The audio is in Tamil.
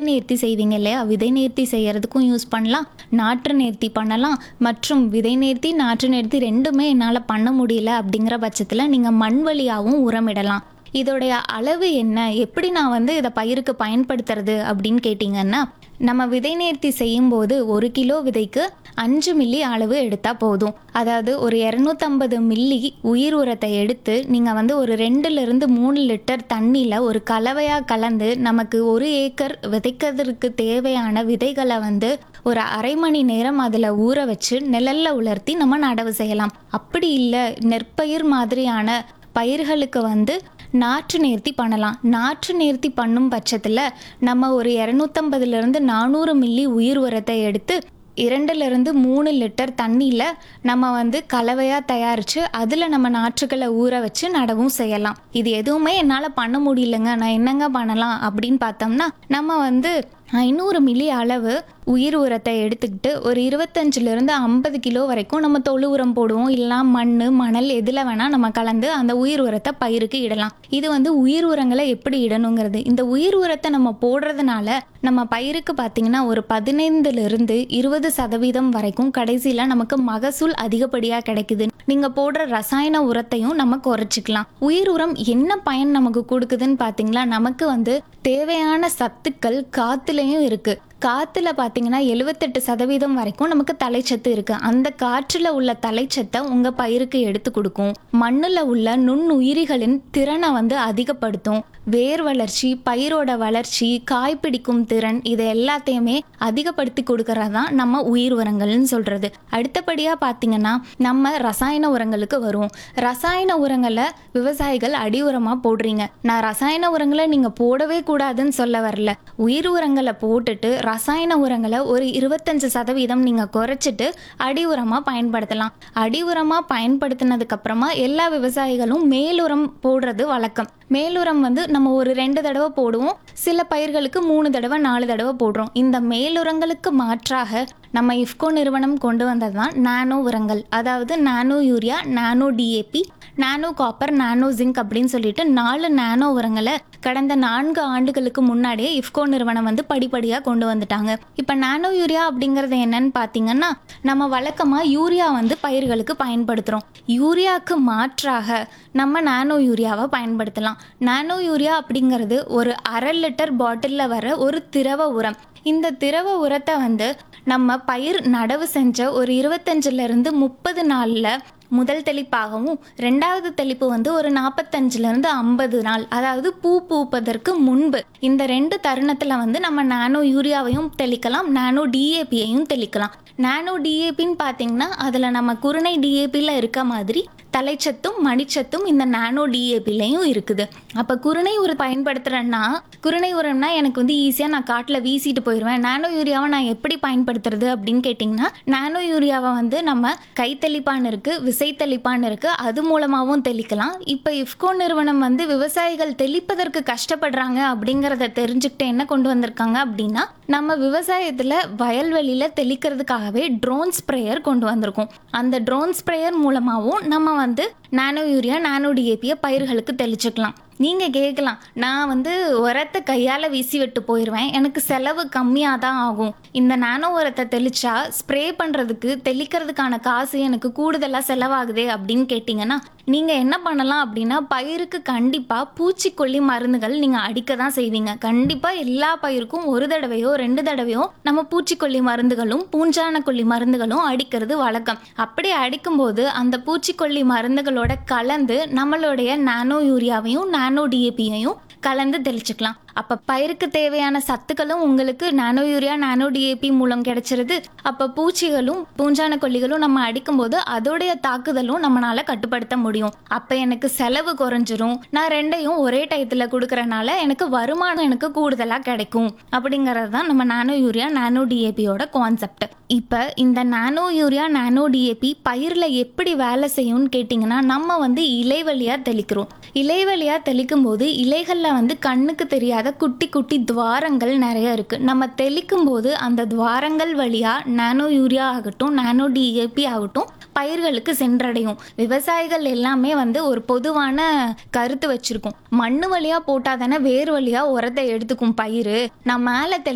நேர்த்தி செய்வீங்க இல்லையா விதை நேர்த்தி செய்யறதுக்கும் யூஸ் பண்ணலாம் நாற்று நேர்த்தி பண்ணலாம் மற்றும் விதை நேர்த்தி நாற்று நேர்த்தி ரெண்டுமே என்னால் பண்ண முடியல அப்படிங்கிற பட்சத்தில் நீங்கள் மண் வழியாகவும் உரமிடலாம் இதோடைய அளவு என்ன எப்படி நான் வந்து இதை பயிருக்கு பயன்படுத்துறது அப்படின்னு கேட்டிங்கன்னா நம்ம விதை நேர்த்தி செய்யும்போது ஒரு கிலோ விதைக்கு அஞ்சு மில்லி அளவு எடுத்தால் போதும் அதாவது ஒரு இரநூத்தம்பது மில்லி உயிர் உரத்தை எடுத்து நீங்கள் வந்து ஒரு ரெண்டுலேருந்து மூணு லிட்டர் தண்ணியில் ஒரு கலவையாக கலந்து நமக்கு ஒரு ஏக்கர் விதைக்கிறதுக்கு தேவையான விதைகளை வந்து ஒரு அரை மணி நேரம் அதில் ஊற வச்சு நிழல்ல உலர்த்தி நம்ம நடவு செய்யலாம் அப்படி இல்லை நெற்பயிர் மாதிரியான பயிர்களுக்கு வந்து நாற்று நேர்த்தி பண்ணலாம் நாற்று நேர்த்தி பண்ணும் பட்சத்தில் நம்ம ஒரு இரநூத்தம்பதுலேருந்து நானூறு மில்லி உயிர் உரத்தை எடுத்து இரண்டுலேருந்து மூணு லிட்டர் தண்ணியில் நம்ம வந்து கலவையாக தயாரித்து அதில் நம்ம நாற்றுகளை ஊற வச்சு நடவும் செய்யலாம் இது எதுவுமே என்னால் பண்ண முடியலங்க நான் என்னங்க பண்ணலாம் அப்படின்னு பார்த்தோம்னா நம்ம வந்து ஐநூறு மில்லி அளவு உயிர் உரத்தை எடுத்துக்கிட்டு ஒரு இருபத்தஞ்சிலிருந்து ஐம்பது கிலோ வரைக்கும் நம்ம தொழு உரம் போடுவோம் இல்லைனா மண் மணல் எதில் வேணால் நம்ம கலந்து அந்த உயிர் உரத்தை பயிருக்கு இடலாம் இது வந்து உயிர் உரங்களை எப்படி இடணுங்கிறது இந்த உயிர் உரத்தை நம்ம போடுறதுனால நம்ம பயிருக்கு பார்த்தீங்கன்னா ஒரு பதினைந்துலேருந்து இருபது சதவீதம் வரைக்கும் கடைசியில் நமக்கு மகசூல் அதிகப்படியாக கிடைக்குது நீங்கள் போடுற ரசாயன உரத்தையும் நம்ம குறைச்சிக்கலாம் உயிர் உரம் என்ன பயன் நமக்கு கொடுக்குதுன்னு பார்த்தீங்களா நமக்கு வந்து தேவையான சத்துக்கள் காத்துலேயும் இருக்கு காற்றுல பார்த்தீங்கன்னா எழுவத்தெட்டு சதவீதம் வரைக்கும் நமக்கு தலைச்சத்து இருக்கு அந்த காற்றில் உள்ள தலைச்சத்தை உங்கள் பயிருக்கு எடுத்து கொடுக்கும் மண்ணில் உள்ள நுண்ணுயிரிகளின் திறனை வந்து அதிகப்படுத்தும் வேர் வளர்ச்சி பயிரோட வளர்ச்சி காய் பிடிக்கும் திறன் இது எல்லாத்தையுமே அதிகப்படுத்தி கொடுக்கறது தான் நம்ம உயிர் உரங்கள்னு சொல்கிறது அடுத்தபடியாக பார்த்தீங்கன்னா நம்ம ரசாயன உரங்களுக்கு வருவோம் ரசாயன உரங்களை விவசாயிகள் அடி உரமாக போடுறீங்க நான் ரசாயன உரங்களை நீங்கள் போடவே கூடாதுன்னு சொல்ல வரல உயிர் உரங்களை போட்டுட்டு ரசாயன உரங்களை ஒரு இருபத்தஞ்சு சதவீதம் நீங்கள் குறைச்சிட்டு அடி உரமாக பயன்படுத்தலாம் அடி உரமாக பயன்படுத்தினதுக்கு அப்புறமா எல்லா விவசாயிகளும் மேலுரம் போடுறது வழக்கம் மேலுரம் வந்து நம்ம ஒரு ரெண்டு தடவை போடுவோம் சில பயிர்களுக்கு மூணு தடவை நாலு தடவை போடுறோம் இந்த மேலுரங்களுக்கு மாற்றாக நம்ம இஃப்கோ நிறுவனம் கொண்டு வந்தது தான் நானோ உரங்கள் அதாவது nano urea nano DAP nano copper nano zinc அப்படின்னு சொல்லிட்டு நாலு நானோ உரங்களை கடந்த நான்கு ஆண்டுகளுக்கு முன்னாடியே இஃப்கோ நிறுவனம் வந்து படிப்படியாக கொண்டு வந்துட்டாங்க இப்போ நானோ யூரியா அப்படிங்கிறது என்னன்னு பார்த்தீங்கன்னா நம்ம வழக்கமாக யூரியா வந்து பயிர்களுக்கு பயன்படுத்துகிறோம் யூரியாவுக்கு மாற்றாக நம்ம நானோ யூரியாவை பயன்படுத்தலாம் நானோ யூரியா அப்படிங்கிறது ஒரு அரை லிட்டர் பாட்டிலில் வர ஒரு திரவ உரம் இந்த திரவ உரத்தை வந்து நம்ம பயிர் நடவு செஞ்ச ஒரு இருபத்தஞ்சிலிருந்து முப்பது நாளில் முதல் தெளிப்பாகவும் ரெண்டாவது தெளிப்பு வந்து ஒரு நாற்பத்தஞ்சிலேருந்து ஐம்பது நாள் அதாவது பூ பூப்பதற்கு முன்பு இந்த ரெண்டு தருணத்தில் வந்து நம்ம நானோ யூரியாவையும் தெளிக்கலாம் நானோ டிஏபியையும் தெளிக்கலாம் நானோ டிஏபின்னு பார்த்தீங்கன்னா அதில் நம்ம குருணை டிஏபியில் இருக்க மாதிரி தலைச்சத்தும் மணிச்சத்தும் இந்த நானோ டிஏபிலையும் இருக்குது அப்போ குருணை உரம் பயன்படுத்துகிறேன்னா குருணை உரம்னா எனக்கு வந்து ஈஸியாக நான் காட்டில் வீசிட்டு போயிடுவேன் நானோ யூரியாவை நான் எப்படி பயன்படுத்துறது அப்படின்னு கேட்டிங்கன்னா நானோ யூரியாவை வந்து நம்ம கைத்தெளிப்பான் இருக்குது விசைத்தெளிப்பான் இருக்குது அது மூலமாகவும் தெளிக்கலாம் இப்போ இஃப்கோ நிறுவனம் வந்து விவசாயிகள் தெளிப்பதற்கு கஷ்டப்படுறாங்க அப்படிங்கிறத தெரிஞ்சுக்கிட்டு என்ன கொண்டு வந்திருக்காங்க அப்படின்னா நம்ம விவசாயத்தில் வயல்வெளியில் தெளிக்கிறதுக்காகவே ட்ரோன் ஸ்ப்ரேயர் கொண்டு வந்திருக்கோம் அந்த ட்ரோன் ஸ்ப்ரேயர் மூலமாகவும் நம்ம வந்து நானோ யூரியா நானோ டிஏபியை பயிர்களுக்கு தெளிச்சுக்கலாம் நீங்கள் கேட்கலாம் நான் வந்து உரத்தை கையால் வீசி விட்டு போயிடுவேன் எனக்கு செலவு கம்மியாக தான் ஆகும் இந்த நானோ உரத்தை தெளிச்சா ஸ்ப்ரே பண்ணுறதுக்கு தெளிக்கிறதுக்கான காசு எனக்கு கூடுதலாக செலவாகுதே அப்படின்னு கேட்டிங்கன்னா நீங்கள் என்ன பண்ணலாம் அப்படின்னா பயிருக்கு கண்டிப்பாக பூச்சிக்கொல்லி மருந்துகள் நீங்கள் அடிக்க தான் செய்வீங்க கண்டிப்பாக எல்லா பயிருக்கும் ஒரு தடவையோ ரெண்டு தடவையோ நம்ம பூச்சிக்கொல்லி மருந்துகளும் பூஞ்சான கொல்லி மருந்துகளும் அடிக்கிறது வழக்கம் அப்படி அடிக்கும்போது அந்த பூச்சிக்கொல்லி மருந்துகளோட கலந்து நம்மளுடைய நானோ யூரியாவையும் நானோ டிஏபியையும் கலந்து தெளிச்சுக்கலாம் அப்போ பயிருக்கு தேவையான சத்துக்களும் உங்களுக்கு நானோ யூரியா நானோ டிஏபி மூலம் கிடைச்சிருது அப்போ பூச்சிகளும் பூஞ்சான கொல்லிகளும் நம்ம அடிக்கும்போது அதோடைய தாக்குதலும் நம்மளால கட்டுப்படுத்த முடியும் அப்போ எனக்கு செலவு குறைஞ்சிரும் நான் ரெண்டையும் ஒரே டயத்தில் கொடுக்கறனால எனக்கு வருமானம் எனக்கு கூடுதலாக கிடைக்கும் அப்படிங்கிறது தான் நம்ம நானோ யூரியா நானோ டிஏபியோட கான்செப்ட் இப்போ இந்த நானோ யூரியா நானோ டிஏபி பயிரில் எப்படி வேலை செய்யும்னு கேட்டிங்கன்னா நம்ம வந்து இலை வழியாக தெளிக்கிறோம் இலை வழியாக தெளிக்கும் போது இலைகளில் வந்து கண்ணுக்கு தெரியாத குட்டி குட்டி துவாரங்கள் நிறைய இருக்குது நம்ம தெளிக்கும் போது அந்த துவாரங்கள் வழியாக நானோ யூரியா ஆகட்டும் நானோ டிஏபி ஆகட்டும் பயிர்களுக்கு சென்றடையும் விவசாயிகள் எல்லாமே வந்து ஒரு பொதுவான கருத்து வச்சிருக்கோம் மண்ணு வழியாக போட்டால் தானே வேர் வழியாக உரத்தை எடுத்துக்கும் பயிர் நான் மேலே தெளி